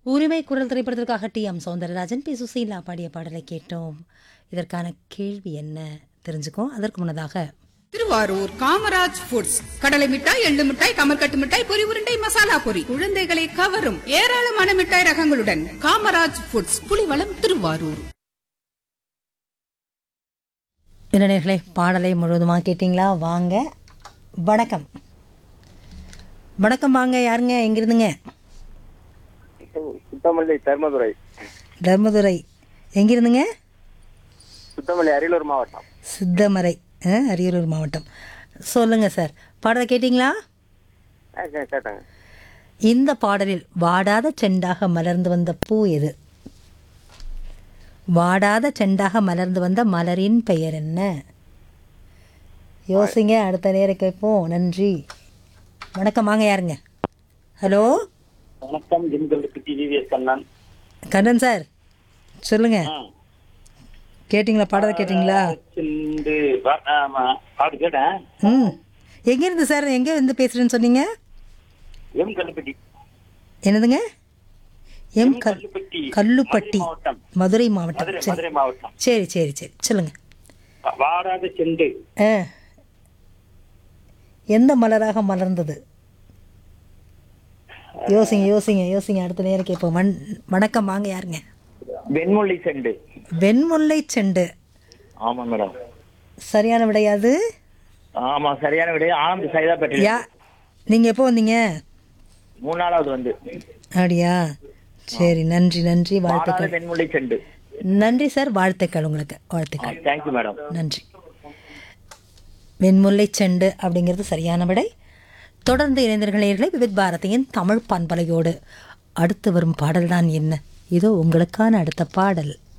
உரிமை குரல் திரைப்படத்திற்காக T M Soundararajan P Susheela பாடிய பாடலை கேட்டோம் இதற்கான கேள்வி என்ன தெரிஞ்சுக்கோம் அதற்கு முன்னதாக திருவாரூர் காமராஜ் ஃபுட்ஸ் கடலை மிட்டாய் எள்ளு மிட்டாய் கமர்கட்டு மிட்டாய் பொரி உருண்டை மசாலா பொரி குழந்தைகளை கவரும் ஏராளமான மிட்டாய் ரகங்களுடன் காமராஜ் ஃபுட்ஸ் புலிவளம் திருவாரூர் இளைஞர்களே பாடலை முழுவதுமாக கேட்டிங்களா வாங்க வணக்கம் வணக்கம் வாங்க யாருங்க எங்கிருந்துங்க சுத்தமல்லி தர்மதுரை தர்மதுரை எங்கிருந்துங்க சுத்தமல்லி அரியலூர் மாவட்டம் சித்தமரை ஆ, அரியலூர் மாவட்டம் சொல்லுங்கள் சார் பாடலை கேட்டிங்களா ஆ, கே- கேட்டேங்க இந்த பாடலில் வாடாத செண்டாக மலர்ந்து வந்த பூ எது வாடாத செண்டாக மலர்ந்து வந்த மலரின் பெயர் என்ன யோசிங்க அடுத்த நேரம் கேட்போம் நன்றி வணக்கம் வாங்க யாருங்க ஹலோ வணக்கம் ஜிம்கல்லுக்கு டிவிஎஸ் கண்ணன் கண்ணன் சார் சொல்லுங்க கேட்டிங்களா பாடலை கேட்டிங்களா சிந்து வா- ஆமா பாட்டு கேட்டேன் ம் எங்கேருந்து சார் எங்கே இருந்து பேசுகிறேன்னு சொன்னீங்க எம் கல்லுப்பட்டி என்னதுங்க எம் கல் கல்லுப்பட்டி கல்லுப்பட்டி மதுரை மாவட்டம் மதுரை மாவட்டம் மதுரை சரி மதுரை மாவட்டம் சரி சரி சரி சொல்லுங்கள் வா- வாடாத செண்டு ஆ எந்த மலராக மலர்ந்தது யோசிங்க யோசிங்க யோசிங்க அடுத்த நேரம் கேட்போம் வண் வணக்கம் வாங்க யாருங்க வெண்முல்லை செண்டு வெண்முல்லை செண்டு ஆமா மேடம் சரியான விடையாது ஆமா சரியான விட ஆனந்த் சைதாப்பேட்டை யா நீங்கள் எப்போ வந்தீங்க மூணு நாளாவது வந்து அப்படியா சரி நன்றி நன்றி வாடாத வாழ்த்துக்கள் வெண்முல்லை செண்டு நன்றி சார் வாழ்த்துக்கள் உங்களுக்கு வாழ்த்துக்கள் தேங்க்யூ மேடம் நன்றி வெண்முல்லை செண்டு அப்படிங்கிறது சரியான விடை தொடர்ந்து இணைந்தர்களே விவித் பாரதியின் தமிழ் பண்பலையோடு அடுத்து வரும் பாடல்தான் என்ன இதோ உங்களுக்கான அடுத்த பாடல்